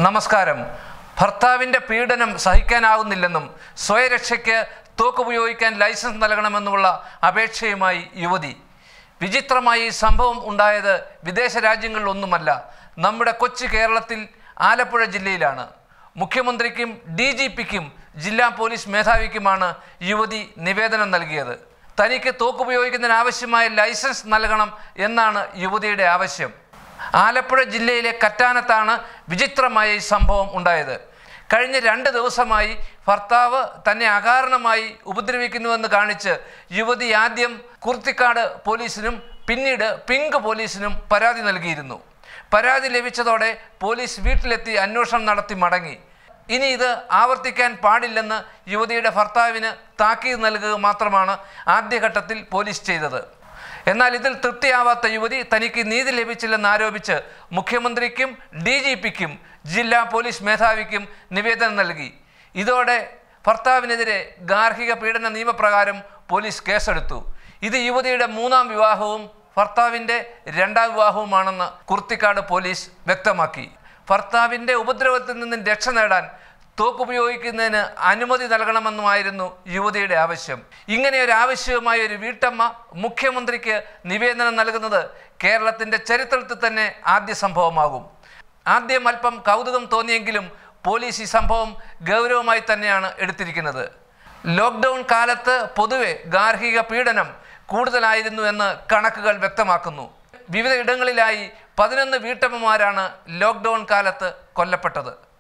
നമസ്കാരം ഭർത്താവിൻ്റെ പീഡനം സഹിക്കാനാവുന്നില്ലെന്നും സ്വയരക്ഷയ്ക്ക് തോക്കുപയോഗിക്കാൻ ലൈസൻസ് നൽകണമെന്നുമുള്ള അപേക്ഷയുമായി യുവതി വിചിത്രമായി ഈ സംഭവം ഉണ്ടായത് വിദേശ രാജ്യങ്ങളിലൊന്നുമല്ല നമ്മുടെ കൊച്ചു കേരളത്തിൽ ആലപ്പുഴ ജില്ലയിലാണ് മുഖ്യമന്ത്രിക്കും ഡി ജി പിക്കും ജില്ലാ പോലീസ് മേധാവിക്കുമാണ് യുവതി നിവേദനം നൽകിയത് തനിക്ക് തോക്കുപയോഗിക്കുന്നതിന് ആവശ്യമായ ലൈസൻസ് നൽകണം എന്നാണ് യുവതിയുടെ ആവശ്യം ആലപ്പുഴ ജില്ലയിലെ കറ്റാനത്താണ് വിചിത്രമായ ഈ സംഭവം ഉണ്ടായത് കഴിഞ്ഞ രണ്ട് ദിവസമായി ഭർത്താവ് തന്നെ അകാരണമായി ഉപദ്രവിക്കുന്നുവെന്ന് കാണിച്ച് യുവതി ആദ്യം കുർത്തിക്കാട് പോലീസിനും പിന്നീട് പിങ്ക് പോലീസിനും പരാതി നൽകിയിരുന്നു പരാതി ലഭിച്ചതോടെ പോലീസ് വീട്ടിലെത്തി അന്വേഷണം നടത്തി മടങ്ങി ഇനി ഇത് ആവർത്തിക്കാൻ പാടില്ലെന്ന് യുവതിയുടെ ഭർത്താവിന് താക്കീത് നൽകുക മാത്രമാണ് ആദ്യഘട്ടത്തിൽ പോലീസ് ചെയ്തത് എന്നാൽ ഇതിൽ തൃപ്തിയാവാത്ത യുവതി തനിക്ക് നീതി ലഭിച്ചില്ലെന്ന് ആരോപിച്ച് മുഖ്യമന്ത്രിക്കും ഡി ജി പിക്കും ജില്ലാ പോലീസ് മേധാവിക്കും നിവേദനം നൽകി ഇതോടെ ഭർത്താവിനെതിരെ ഗാർഹിക പീഡന നിയമപ്രകാരം പോലീസ് കേസെടുത്തു ഇത് യുവതിയുടെ മൂന്നാം വിവാഹവും ഭർത്താവിൻ്റെ രണ്ടാം വിവാഹവുമാണെന്ന് കുർത്തിക്കാട് പോലീസ് വ്യക്തമാക്കി ഭർത്താവിൻ്റെ ഉപദ്രവത്തിൽ നിന്നും രക്ഷ നേടാൻ തോക്കുപയോഗിക്കുന്നതിന് അനുമതി നൽകണമെന്നുമായിരുന്നു യുവതിയുടെ ആവശ്യം ഇങ്ങനെ ഒരു ആവശ്യവുമായ ഒരു വീട്ടമ്മ മുഖ്യമന്ത്രിക്ക് നിവേദനം നൽകുന്നത് കേരളത്തിൻ്റെ ചരിത്രത്തിൽ തന്നെ ആദ്യ സംഭവമാകും ആദ്യം അല്പം കൗതുകം തോന്നിയെങ്കിലും പോലീസ് ഈ സംഭവം ഗൗരവമായി തന്നെയാണ് എടുത്തിരിക്കുന്നത് ലോക്ക്ഡൗൺ കാലത്ത് പൊതുവെ ഗാർഹിക പീഡനം കൂടുതലായിരുന്നു എന്ന് കണക്കുകൾ വ്യക്തമാക്കുന്നു വിവിധ ഇടങ്ങളിലായി പതിനൊന്ന് വീട്ടമ്മമാരാണ് ലോക്ക്ഡൗൺ കാലത്ത് കൊല്ലപ്പെട്ടത്